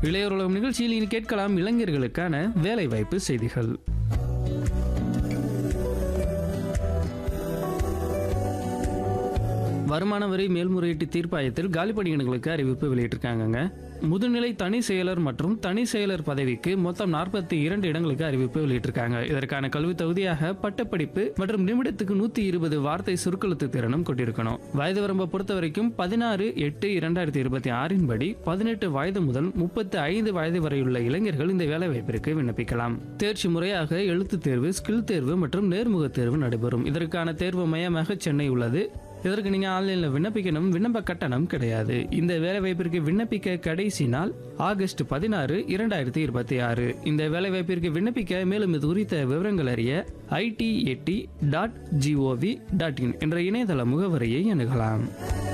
இளையோர் உலகம் நிகழ்ச்சியில் இனி கேட்கலாம் இளைஞர்களுக்கான வேலைவாய்ப்பு செய்திகள் வருமான வரி மேல்முறையீட்டு தீர்ப்பாயத்தில் காலி பணியிடங்களுக்கு அறிவிப்பு வெளியிட்டிருக்காங்கங்க முதுநிலை தனி செயலர் மற்றும் தனி செயலர் பதவிக்கு மொத்தம் நாற்பத்தி இரண்டு இடங்களுக்கு அறிவிப்பு வெளியிட்டிருக்காங்க இதற்கான கல்வி தகுதியாக பட்டப்படிப்பு மற்றும் நிமிடத்துக்கு நூத்தி இருபது வார்த்தை சுருக்கெழுத்து திறனும் கொண்டிருக்கணும் வயது வரம்பை பொறுத்த வரைக்கும் பதினாறு எட்டு இரண்டாயிரத்தி இருபத்தி ஆறின் படி பதினெட்டு வயது முதல் முப்பத்தி ஐந்து வயது வரையுள்ள இளைஞர்கள் இந்த வேலைவாய்ப்பிற்கு விண்ணப்பிக்கலாம் தேர்ச்சி முறையாக எழுத்துத் தேர்வு ஸ்கில் தேர்வு மற்றும் நேர்முக தேர்வு நடைபெறும் இதற்கான தேர்வு மையமாக சென்னை உள்ளது இதற்கு நீங்க ஆன்லைன்ல விண்ணப்பிக்கணும் விண்ணப்ப கட்டணம் கிடையாது இந்த வேலைவாய்ப்பிற்கு விண்ணப்பிக்க கடைசி நாள் ஆகஸ்ட் பதினாறு இரண்டாயிரத்தி இருபத்தி ஆறு இந்த வேலைவாய்ப்பிற்கு விண்ணப்பிக்க மேலும் இது குறித்த விவரங்கள் அறிய ஐடி எட்டி டாட் ஜிஓவி டாட் இன் என்ற இணையதள முகவரியை அணுகலாம்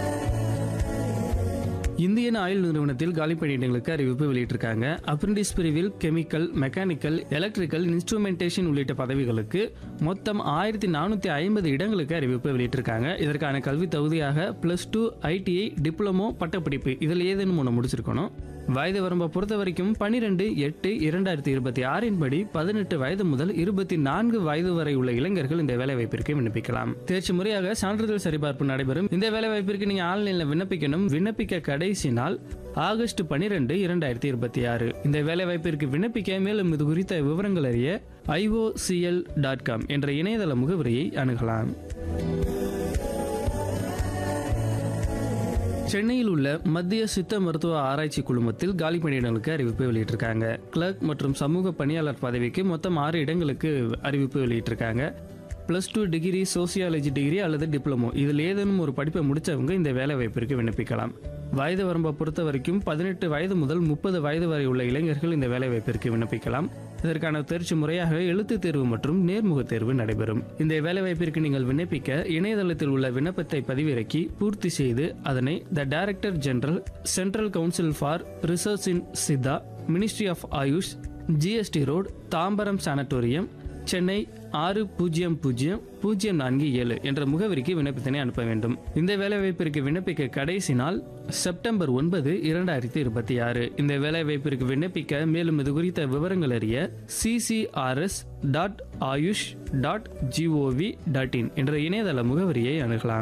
இந்தியன் ஆயில் நிறுவனத்தில் காலி பணியிடங்களுக்கு அறிவிப்பு வெளியிட்டிருக்காங்க அப்ரண்டிஸ் பிரிவில் கெமிக்கல் மெக்கானிக்கல் எலக்ட்ரிக்கல் இன்ஸ்ட்ருமெண்டேஷன் உள்ளிட்ட பதவிகளுக்கு மொத்தம் ஆயிரத்தி நானூற்றி ஐம்பது இடங்களுக்கு அறிவிப்பு வெளியிட்டிருக்காங்க இதற்கான கல்வி தகுதியாக ப்ளஸ் டூ ஐடிஐ டிப்ளமோ பட்டப்படிப்பு இதில் ஏதேனும் ஒன்று முடிச்சிருக்கணும் வயது வரம்பை பொறுத்த வரைக்கும் பன்னிரெண்டு எட்டு இரண்டாயிரத்தி இருபத்தி ஆறின் படி பதினெட்டு வயது முதல் இருபத்தி நான்கு வயது வரை உள்ள இளைஞர்கள் இந்த வேலைவாய்ப்பிற்கு விண்ணப்பிக்கலாம் தேர்ச்சி முறையாக சான்றிதழ் சரிபார்ப்பு நடைபெறும் இந்த வேலைவாய்ப்பிற்கு நீங்க ஆன்லைன்ல விண்ணப்பிக்கணும் விண்ணப்பிக்க கடைசி நாள் ஆகஸ்ட் பன்னிரெண்டு இரண்டாயிரத்தி இருபத்தி ஆறு இந்த வேலைவாய்ப்பிற்கு விண்ணப்பிக்க மேலும் இது குறித்த விவரங்கள் அறிய ஐஓசிஎல் டாட் காம் என்ற இணையதள முகவரியை அணுகலாம் சென்னையில் உள்ள மத்திய சித்த மருத்துவ ஆராய்ச்சி குழுமத்தில் காலி பணியிடங்களுக்கு அறிவிப்பு வெளியிட்டிருக்காங்க கிளர்க் மற்றும் சமூக பணியாளர் பதவிக்கு மொத்தம் ஆறு இடங்களுக்கு அறிவிப்பு வெளியிட்டிருக்காங்க plus two degree sociology degree அல்லது டிப்ளமோ இதில் ஏதேனும் ஒரு படிப்பை முடிச்சவங்க இந்த வேலை வாய்ப்பிற்கு விண்ணப்பிக்கலாம் வயது வரம்பை பொறுத்த வரைக்கும் பதினெட்டு வயது முதல் முப்பது வயது வரை உள்ள இளைஞர்கள் இந்த வேலை வாய்ப்பிற்கு விண்ணப்பிக்கலாம் இதற்கான தேர்ச்சி முறையாக எழுத்துத் தேர்வு மற்றும் நேர்முக தேர்வு நடைபெறும் இந்த வேலைவாய்ப்பிற்கு நீங்கள் விண்ணப்பிக்க இணையதளத்தில் உள்ள விண்ணப்பத்தை பதிவிறக்கி பூர்த்தி செய்து அதனை the director general central council for research in Siddha ministry of AYUSH GST road Tambaram sanatorium Chennai ஆறு பூஜ்ஜியம் பூஜ்ஜியம் பூஜ்ஜியம் நான்கு ஏழு என்ற முகவரிக்கு விண்ணப்பத்தினை அனுப்ப வேண்டும் இந்த வேலைவாய்ப்பிற்கு விண்ணப்பிக்க கடைசி நாள் செப்டம்பர் ஒன்பது இரண்டாயிரத்தி இருபத்தி ஆறு இந்த வேலைவாய்ப்பிற்கு விண்ணப்பிக்க மேலும் இது குறித்த விவரங்கள் அறிய CCRS dot AYUSH dot GOV dot in என்ற இணையதள முகவரியை அணுகலாம்